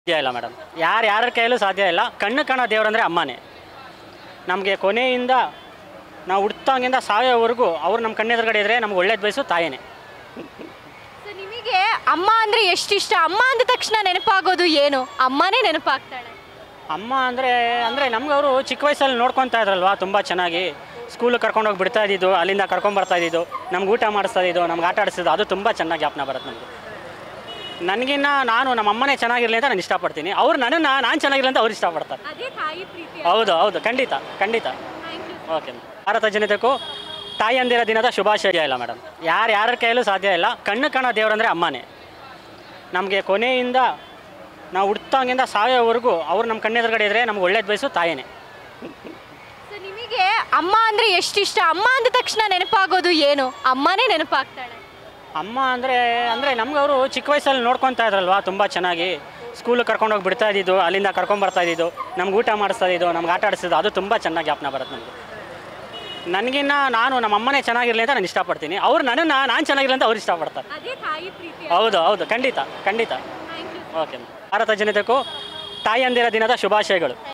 ಸಾಧ್ಯ ಇಲ್ಲ ಮೇಡಮ್ ಯಾರು ಯಾರ ಕೈಯಲ್ಲೂ ಸಾಧ್ಯ ಇಲ್ಲ ಕಣ್ಣು ಕಾಣೋ ದೇವರಂದರೆ ಅಮ್ಮನೇ ನಮಗೆ ಕೊನೆಯಿಂದ ನಾವು ಹುಡ್ತಾಗಿಂದ ಸಾಯೋವರೆಗೂ ಅವ್ರು ನಮ್ಮ ಕಣ್ಣೆದುರುಗಡೆ ಇದ್ದರೆ ನಮ್ಗೆ ಒಳ್ಳೇದು ಬಯಸು ತಾಯೇನೆ ಸೊ ನಿಮಗೆ ಅಮ್ಮ ಅಂದರೆ ಎಷ್ಟಿಷ್ಟ ಅಮ್ಮ ಅಂದ ತಕ್ಷಣ ನೆನಪಾಗೋದು ಏನು ಅಮ್ಮನೇ ನೆನಪಾಗ್ತಾಳೆ ಅಮ್ಮ ಅಂದರೆ ಅಂದರೆ ನಮ್ಗೆ ಅವರು ಚಿಕ್ಕ ವಯಸ್ಸಲ್ಲಿ ನೋಡ್ಕೊತಾ ಇದ್ರಲ್ವಾ ತುಂಬ ಚೆನ್ನಾಗಿ ಸ್ಕೂಲಿಗೆ ಕರ್ಕೊಂಡೋಗಿ ಬಿಡ್ತಾ ಇದ್ದಿದ್ದು ಅಲ್ಲಿಂದ ಕರ್ಕೊಂಬರ್ತಾ ಇದ್ದಿದ್ದು ನಮ್ಗೆ ಊಟ ಮಾಡಿಸ್ತಾ ಇದ್ದು ನಮ್ಗೆ ಆಟ ಆಡಿಸಿದ್ದು ಅದು ತುಂಬ ಚೆನ್ನಾಗಿ ಜ್ಞಾಪನ ಬರುತ್ತೆ ನಮಗೆ ನನಗಿನ್ನ ನಾನು ನಮ್ಮ ಅಮ್ಮನೇ ಚೆನ್ನಾಗಿರಲಿ ಅಂತ ನಾನು ಇಷ್ಟಪಡ್ತೀನಿ ಅವ್ರು ನನ್ನನ್ನು ನಾನು ಚೆನ್ನಾಗಿರಲಿ ಅಂತ ಅವ್ರು ಇಷ್ಟಪಡ್ತಾರೆ ಅದೇ ತಾಯಿ ಪ್ರೀತಿ ಹೌದು ಹೌದು ಖಂಡಿತ ಖಂಡಿತ ಓಕೆ ಭಾರತ ಜನತೆಗೂ ತಾಯಿಯಂದಿರ ದಿನದ ಶುಭಾಶಯ ಇಲ್ಲ ಮೇಡಮ್ ಯಾರು ಯಾರ ಕೈಯಲ್ಲೂ ಸಾಧ್ಯ ಇಲ್ಲ ಕಣ್ಣು ಕಾಣೋ ದೇವರಂದರೆ ಅಮ್ಮನೇ ನಮಗೆ ಕೊನೆಯಿಂದ ನಾವು ಹುಡ್ತಾಗಿಂದ ಸಾಯೋವರೆಗೂ ಅವ್ರು ನಮ್ಮ ಕಣ್ಣೆದುರುಗಡೆ ಇದ್ದರೆ ನಮ್ಗೆ ಒಳ್ಳೇದು ಬಯಸು ತಾಯೇನೆ ಸೊ ನಿಮಗೆ ಅಮ್ಮ ಅಂದರೆ ಎಷ್ಟಿಷ್ಟ ಅಮ್ಮ ಅಂದ ತಕ್ಷಣ ನೆನಪಾಗೋದು ಏನು ಅಮ್ಮನೇ ನೆನಪಾಗ್ತಾಳೆ ಅಮ್ಮ ಅಂದರೆ ಅಂದರೆ ನಮ್ಗೆ ಅವರು ಚಿಕ್ಕ ವಯಸ್ಸಲ್ಲಿ ನೋಡ್ಕೊತಾ ಇದ್ರಲ್ವಾ ತುಂಬ ಚೆನ್ನಾಗಿ ಸ್ಕೂಲಿಗೆ ಕರ್ಕೊಂಡೋಗಿ ಬಿಡ್ತಾ ಇದ್ದಿದ್ದು ಅಲ್ಲಿಂದ ಕರ್ಕೊಂಬರ್ತಾ ಇದ್ದಿದ್ದು ನಮ್ಗೆ ಊಟ ಮಾಡಿಸ್ತಾ ಇದ್ದು ನಮ್ಗೆ ಆಟ ಆಡಿಸಿದ್ದು ಅದು ತುಂಬ ಚೆನ್ನಾಗಿ ಜ್ಞಾಪನ ಬರುತ್ತೆ ನಮಗೆ ನನಗಿನ್ನ ನಾನು ನಮ್ಮ ಅಮ್ಮನೇ ಚೆನ್ನಾಗಿರಲಿ ಅಂತ ನಾನು ಇಷ್ಟಪಡ್ತೀನಿ ಅವ್ರು ನನ್ನನ್ನು ನಾನು ಚೆನ್ನಾಗಿರಲಿ ಅಂತ ಅವ್ರು ಇಷ್ಟಪಡ್ತಾರೆ ಅದೇ ತಾಯಿ ಪ್ರೀತಿ ಹೌದು ಹೌದು ಖಂಡಿತ ಖಂಡಿತ ಓಕೆ ಭಾರತ ಜನತೆಗೂ ತಾಯಿಯಂದಿರ ದಿನದ ಶುಭಾಶಯಗಳು